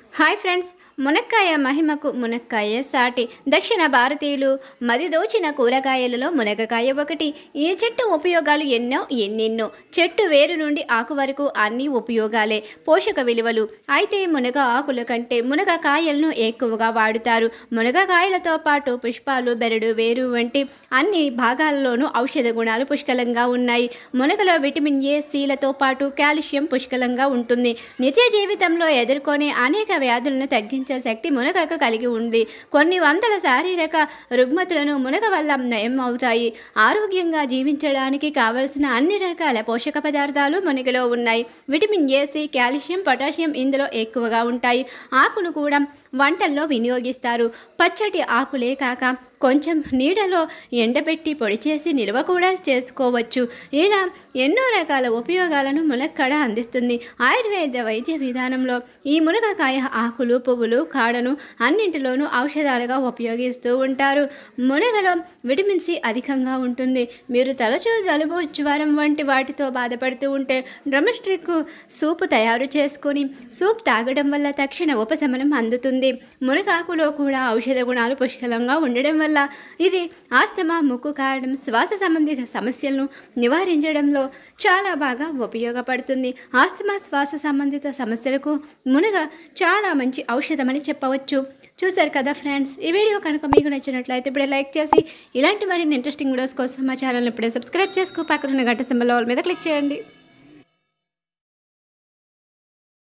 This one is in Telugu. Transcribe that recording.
హాయ్ ఫ్రెండ్స్ మునక్కాయ మహిమకు మునక్కాయ సాటి దక్షిణ భారతీయులు మది దోచిన కూరగాయలలో మునగకాయ ఒకటి ఈ చెట్టు ఉపయోగాలు ఎన్నో ఎన్నెన్నో చెట్టు వేరు నుండి ఆకు వరకు అన్ని ఉపయోగాలే పోషక విలువలు అయితే మునగ ఆకుల కంటే మునగ కాయలను ఎక్కువగా వాడుతారు మునగకాయలతో పాటు పుష్పాలు బెరడు వేరు వంటి అన్ని భాగాల్లోనూ ఔషధ గుణాలు పుష్కలంగా ఉన్నాయి మునగలో విటమిన్ ఏ సీలతో పాటు కాల్షియం పుష్కలంగా ఉంటుంది నిత్య జీవితంలో ఎదుర్కొనే అనేక వ్యాధులను తగ్గించే శక్తి మునగకు కలిగి ఉంది కొన్ని వందల శారీరక రుగ్మతులను మునగ వల్ల నయం అవుతాయి ఆరోగ్యంగా జీవించడానికి కావలసిన అన్ని రకాల పోషక పదార్థాలు మునగలో ఉన్నాయి vitamin A C calcium potassium ఇందులో ఎక్కువగా ఉంటాయి ఆకును కూడా వంటల్లో వినియోగిస్తారు పచ్చటి ఆకులే కాక కొంచెం నీడలో ఎండబెట్టి పొడి చేసి నిల్వ కూడా చేసుకోవచ్చు ఇలా ఎన్నో రకాల ఉపయోగాలను మునక్కాడ అందిస్తుంది ఆయుర్వేద వైద్య విధానంలో ఈ మునగకాయ ఆకులు పువ్వులు కాడను అన్నింటిలోనూ ఔషధాలుగా ఉపయోగిస్తూ ఉంటారు మునగలో విటమిన్ సి అధికంగా ఉంటుంది మీరు తరచూ జలుబు జ్వరం వంటి వాటితో బాధపడుతూ ఉంటే డ్రమస్టిక్ సూపు తయారు చేసుకొని సూప్ తాగడం వల్ల తక్షణ ఉపశమనం అందుతుంది మునగాకులో కూడా ఔషధ గుణాలు పుష్కలంగా ఉండడం వల్ల ఇది ఆస్తమా ముక్కు కారడం శ్వాస సంబంధిత సమస్యలను నివారించడంలో చాలా బాగా ఉపయోగపడుతుంది ఆస్తమా శ్వాస సంబంధిత సమస్యలకు మునగ చాలా మంచి ఔషధమని చెప్పవచ్చు చూశారు కదా ఫ్రెండ్స్ ఈ వీడియో కనుక మీకు నచ్చినట్లయితే ఇప్పుడే లైక్ చేసి ఇలాంటి మరిన్ని ఇంట్రెస్టింగ్ వీడియోస్ కోసం మా ఛానల్ ఇప్పుడే సబ్స్క్రైబ్ చేసుకో పక్కన ఉన్న గంట సింబల్ మీద క్లిక్ చేయండి